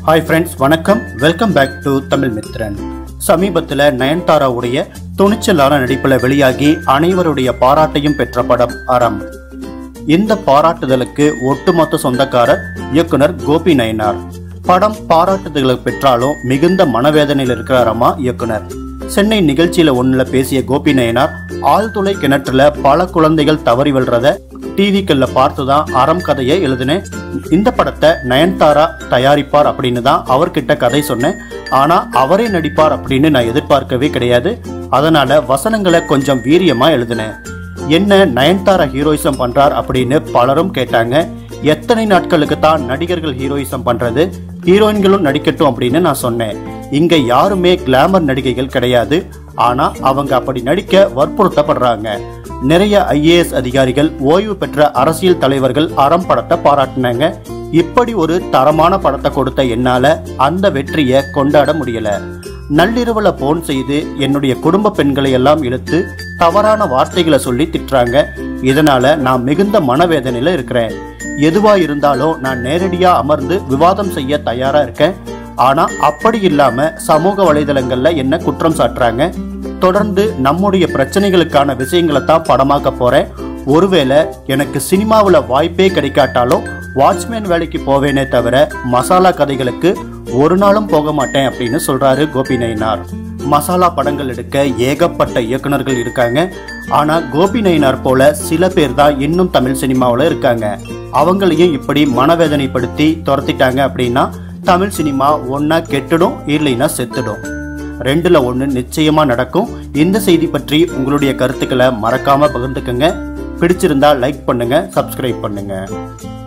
hi friends வணக்கம் welcome back to Tamil Mithran சமீபத்தில் நயன்தாராவுடைய துணிச்சலான நடிப்பில் வெளியாகி அனைவருடைய பாராட்டையும் பெற்ற படம் அறம் இந்த பாராட்டுதலுக்கு ஒட்டுமொத்த சொந்தக்காரர் இயக்குனர் கோபி நயனார் படம் பாராட்டுதல்களை பெற்றாலும் மிகுந்த மனவேதனையில் இருக்கிறாராமா இயக்குனர் சென்னை நிகழ்ச்சியில ஒண்ணுல பேசிய கோபி நயனார் ஆழ்துளை கிணற்றுல பல குழந்தைகள் தவறி விழுறத டிவிக்கல்ல பார்த்து தான் அறம் கதையை எழுதினேன் இந்த படத்தை நயன்தாரா தயாரிப்பார் அப்படின்னு தான் அவர்கிட்ட கதை சொன்னேன் ஆனா அவரே நடிப்பார் அப்படின்னு நான் எதிர்பார்க்கவே கிடையாது அதனால வசனங்களை கொஞ்சம் வீரியமா எழுதினேன் என்ன நயன்தாரா ஹீரோயிசம் பண்றார் அப்படின்னு பலரும் கேட்டாங்க எத்தனை நாட்களுக்கு தான் நடிகர்கள் ஹீரோயிசம் பண்றது ஹீரோயின்களும் நடிக்கட்டும் அப்படின்னு நான் சொன்னேன் இங்க யாருமே கிளாமர் நடிகைகள் கிடையாது ஆனா அவங்க அப்படி நடிக்க வற்புறுத்தப்படுறாங்க நிறைய ஐஏஎஸ் அதிகாரிகள் ஓய்வு பெற்ற அரசியல் தலைவர்கள் அறம் படத்தை பாராட்டினாங்க இப்படி ஒரு தரமான படத்தை கொடுத்த என்னால அந்த வெற்றியை கொண்டாட முடியல நள்ளிரவுல போன் செய்து என்னுடைய குடும்ப பெண்களை எல்லாம் இழுத்து தவறான வார்த்தைகளை சொல்லி திட்டுறாங்க இதனால நான் மிகுந்த மனவேதனையில இருக்கிறேன் எதுவா இருந்தாலும் நான் நேரடியா அமர்ந்து விவாதம் செய்ய தயாரா இருக்கேன் ஆனா அப்படி இல்லாம சமூக வலைதளங்கள்ல என்ன குற்றம் சாட்டுறாங்க தொடர்ந்து நம்முடைய பிரச்சனைகளுக்கான விஷயங்களை தான் படமாக்க போறேன் ஒருவேளை எனக்கு சினிமாவில் வாய்ப்பே கிடைக்காட்டாலும் வாட்ச்மேன் வேலைக்கு போவேனே தவிர மசாலா கதைகளுக்கு ஒரு நாளும் போக மாட்டேன் அப்படின்னு சொல்றாரு கோபி நயினார் மசாலா படங்கள் எடுக்க ஏகப்பட்ட இயக்குனர்கள் இருக்காங்க ஆனா கோபி நயினார் போல சில பேர் தான் இன்னும் தமிழ் சினிமாவில் இருக்காங்க அவங்களையும் இப்படி மனவேதனைப்படுத்தி துரத்திட்டாங்க அப்படின்னா தமிழ் சினிமா ஒன்னா கெட்டுடும் இல்லைன்னா செத்துடும் ரெண்டுல ஒன்று நிச்சயமா நடக்கும் இந்த செய்தி பற்றி உங்களுடைய கருத்துக்களை மறக்காம பகிர்ந்துக்கங்க பிடிச்சிருந்தா லைக் பண்ணுங்க சப்ஸ்கிரைப் பண்ணுங்க